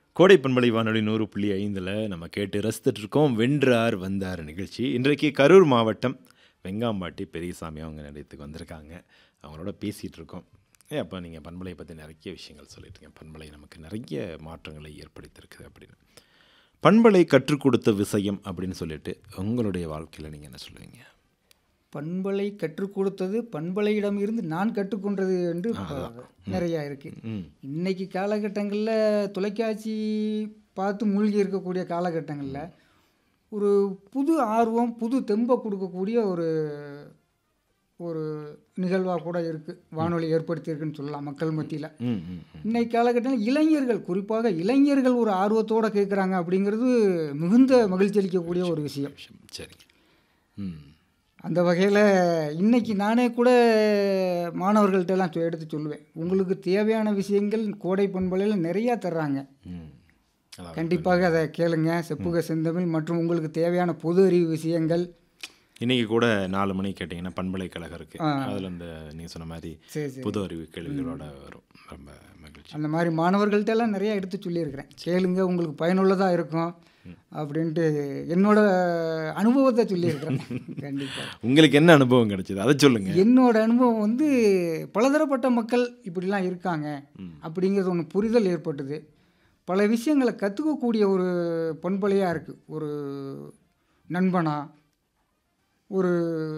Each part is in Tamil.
கோடை பண்பலை வானொலி நூறு புள்ளி ஐந்தில் நம்ம கேட்டு ரசித்துட்டு இருக்கோம் வென்றார் வந்தார் நிகழ்ச்சி இன்றைக்கு கரூர் மாவட்டம் வெங்காம்பாட்டி பெரியசாமி அவங்க நிலையத்துக்கு வந்திருக்காங்க அவங்களோட பேசிகிட்டு இருக்கோம் ஏ அப்போ நீங்கள் பண்பலையை பற்றி நிறைய விஷயங்கள் சொல்லிட்டுருங்க பண்பலை நமக்கு நிறைய மாற்றங்களை ஏற்படுத்தியிருக்குது அப்படின்னு பண்பலை கற்றுக் கொடுத்த விஷயம் அப்படின்னு சொல்லிட்டு உங்களுடைய வாழ்க்கையில் நீங்கள் என்ன சொல்லுவீங்க பண்பலை கற்றுக் கொடுத்தது பண்பலையிடம் இருந்து நான் கற்றுக்கொண்டது என்று ப- நிறையா இருக்கு ம் இன்னைக்கு காலகட்டங்களில் தொலைக்காட்சி பார்த்து மூழ்கி இருக்கக்கூடிய காலகட்டங்களில் ஒரு புது ஆர்வம் புது தெம்பை கொடுக்கக்கூடிய ஒரு ஒரு நிகழ்வாக கூட இருக்குது வானொலி ஏற்படுத்தியிருக்குன்னு சொல்லலாம் மக்கள் மத்தியில் ம் ம் ம். இன்னைக்கு காலகட்டத்தில் இளைஞர்கள் குறிப்பாக இளைஞர்கள் ஒரு ஆர்வத்தோடு கேட்குறாங்க அப்படிங்கிறது மிகுந்த மகிழ்ச்சி அளிக்கக்கூடிய ஒரு விஷயம் விஷயம் சரிங்க ம் அந்த வகையில் இன்னைக்கு நானே கூட மாணவர்கள்ட்ட எல்லாம் சொ- எடுத்து சொல்லுவேன் உங்களுக்கு தேவையான விஷயங்கள் கோடை பண்பலையில் நிறையா தர்றாங்க ம் அதாவது கண்டிப்பாக அதை கேளுங்க செப்புக செந்தமிழ் மற்றும் உங்களுக்கு தேவையான பொது அறிவு விஷயங்கள் இன்னைக்கு கூட நாலு மணிக்கு கேட்டிங்கன்னா பண்பலைக்கழகம் இருக்கு அதில் இந்த நீங்கள் சொன்ன மாதிரி சரி சரி புது அறிவு கேள்விகளோட வரும் ரொம்ப மகிழ்ச்சி அந்த மாதிரி மாணவர்கள்ட்ட எல்லாம் நிறையா எடுத்து சொல்லியிருக்கிறேன் கேளுங்க உங்களுக்கு பயனுள்ளதாக இருக்கும் அப்படின்ட்டு என்னோட அனுபவத்தை சொல்லியிருக்கிறேன் கண்டிப்பாக உங்களுக்கு என்ன அனுபவம் கிடைச்சது அதை சொல்லுங்க என்னோட அனுபவம் வந்து பலதரப்பட்ட மக்கள் இப்படிலாம் இருக்காங்க அப்படிங்கிறது ஒன்று புரிதல் ஏற்பட்டது பல விஷயங்களை கற்றுக்கக்கூடிய ஒரு பண்பலையாக இருக்குது ஒரு நண்பனா ஒரு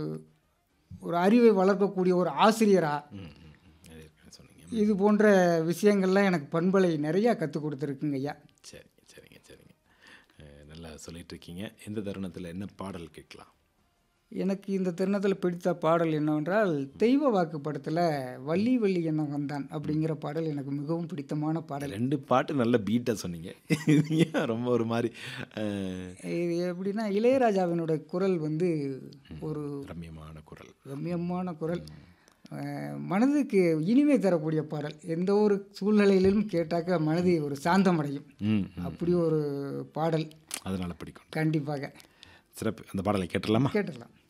ஒரு அறிவை வளர்க்கக்கூடிய ஒரு ஆசிரியரா ம், ம், ம். அது ஏற்கனவே சொன்னீங்க இது போன்ற விஷயங்கள்லாம் எனக்கு பண்பலை நிறையா கற்றுக் கொடுத்துருக்குங்க ஐயா சரிங்க சரிங்க சரிங்க அஹ், நல்லா சொல்லிட்டு இருக்கீங்க இந்த தருணத்தில் என்ன பாடல் கேட்கலாம் எனக்கு இந்த தருணத்தில் பிடித்த பாடல் என்னவென்றால் தெய்வ வாக்கு படத்தில் வள்ளி வள்ளி என்ன வந்தான் அப்படிங்கிற பாடல் எனக்கு மிகவும் பிடித்தமான பாடல் ரெண்டு பாட்டு நல்ல பீட்டாக சொன்னீங்க ஏன் ரொம்ப ஒரு மாதிரி அஹ், இது எப்படின்னா இளையராஜாவினோட குரல் வந்து ஒரு ரம்யமான குரல் ரம்யமான குரல் அஹ், மனதுக்கு இனிமை தரக்கூடிய பாடல் எந்த ஒரு சூழ்நிலையிலும் கேட்டாக்க மனது ஒரு சாந்தமடையும் ம் ம். அப்படி ஒரு பாடல் அதனால பிடிக்கும் கண்டிப்பாக சிறப்பு அந்த பாடலை கேட்டுடலாமா கேட்டுடலாம்